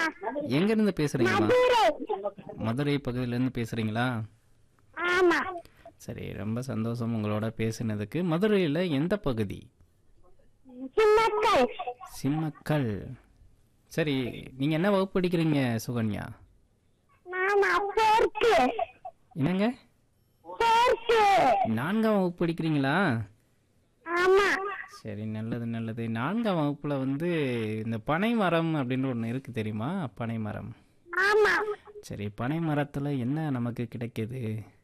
எங்க இருந்து பேசுறீங்கம்மா மதுரை மதுரை பகுதியில இருந்து பேசுறீங்களா ஆமா சரி ரொம்ப சந்தோஷம் உங்களோட பேசினதுக்கு மதுரையில எந்த பகுதி சின்னக்கல் சிம்மக்கல் சரி நீங்க என்ன வகுப்பு படிக்கிறீங்க சுகன்யா நான் போர்க்கு என்னங்க போர்க்கு நான்காம் வகுப்பு படிக்கிறீங்களா ஆமா சரி நல்லது நல்லது நான்காம் வகுப்புல வந்து இந்த பனை மரம் அப்படின்னு ஒன்று இருக்கு தெரியுமா பனை மரம் ஆமா சரி பனை மரத்துல என்ன நமக்கு கிடைக்குது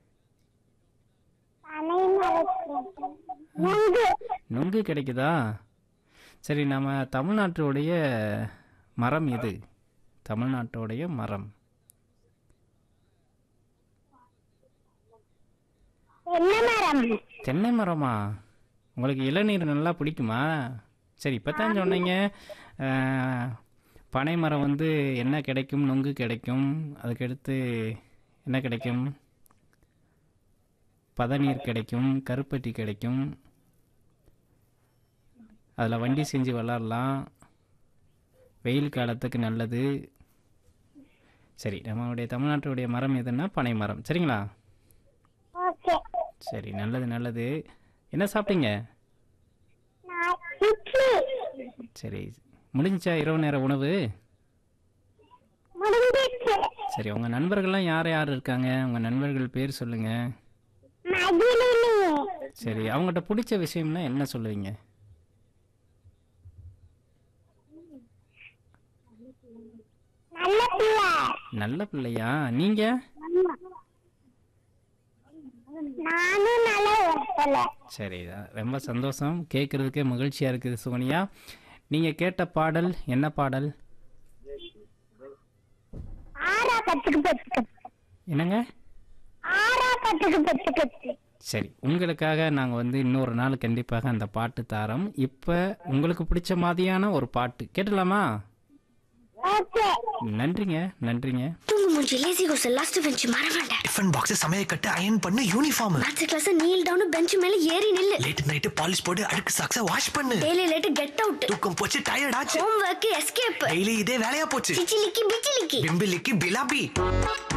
பனை மரத்து நுங்கு நுங்கு கிடைக்குதா சரி நம்ம தமிழ்நாட்டுடைய மரம் எது தமிழ்நாட்டுடைய மரம் என்ன மரம் தென்னை மரமா உங்களுக்கு இளநீர் நல்லா பிடிக்குமா சரி இப்போ தான் சொன்னீங்க அஹ், பனை மரம் வந்து என்ன கிடைக்கும் நுங்கு கிடைக்கும் அதுக்கடுத்து என்ன கிடைக்கும் பதநீர் கிடைக்கும் கருப்பட்டி கிடைக்கும் அதில் வண்டி செஞ்சு விளாட்லாம் வெயில் காலத்துக்கு நல்லது சரி நம்மளுடைய தமிழ்நாட்டுடைய மரம் எதுன்னா பனை மரம் சரிங்களா ஓகே சரி நல்லது நல்லது என்ன சாப்பிட்டீங்க நான் இட்லி சரி முடிஞ்சுச்சா இரவு நேர உணவு முடிஞ்சிச்சு சரி உங்கள் நண்பர்கள்லாம் யார் யார் இருக்காங்க உங்கள் நண்பர்கள் பேர் சொல்லுங்க மகிழினி சரி அவங்ககிட்ட பிடிச்ச விஷயம்னா என்ன சொல்லுவீங்க நல்ல பிள்ளை நல்ல பிள்ளையா நீங்கள் நானும் நல்ல பிள்ளை சரி தான் ரொம்ப சந்தோஷம் கேட்குறதுக்கே மகிழ்ச்சியாக இருக்குது சுகன்யா நீங்கள் கேட்ட பாடல் என்ன பாடல் ஆறா கத்துக்கு பத்துக்கு என்னங்க ஆறா கத்துக்கு பத்துக்கு சரி உங்களுக்காக நாங்கள் வந்து இன்னொரு நாள் கண்டிப்பாக அந்த பாட்டு தாரோம் இப்போ உங்களுக்கு பிடிச்ச மாதிரியான ஒரு பாட்டு கேட்டலாமா ஓகே நன்றிங்க நன்றிங்க தூங்கு மூஞ்சி லேசி கோஸ் லாஸ்ட் பெஞ்ச் மறவாண்ட டிஃபன் பாக்ஸ் சமையல் கட்டு அயன் பண்ணு uniform maths class kneel down bench மேல ஏறி நில்லு லேட் நைட் பாலிஷ் போட்டு அழுக்கு சாக்ஸ வாஷ் பண்ணு டெய்லி லேட் கெட் அவுட் தூக்கம் போச்சு டயர்ட் ஆச்சு ஹோம் ஒர்க் எஸ்கேப் டெய்லி இதே வேலையா போச்சு சிச்சிலிக்கி பிச்சிலிக்கி பிம்பிலிக்கு பிலாபி